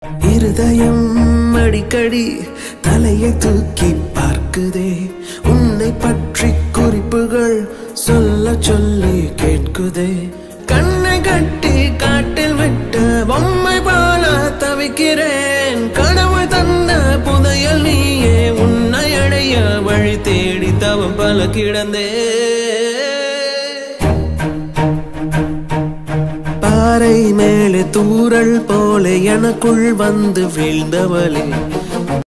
இருதயம் அடிக்கடி தலையை தூக்கி பார்க்குதே உன்னை பற்றி குறிப்புகள் சொல்ல சொல்லி கேட்குதே கண்ணை கட்டி காட்டில் விட்ட பொம்மை போல தவிக்கிறேன் கடவுள் தந்த புதையல் நீயே உன்னை அடைய வழி தேடி தவம் பல கிடந்தே பாறை மேலே தூறல் போல எனக்குள் வந்து வீழ்ந்தவளே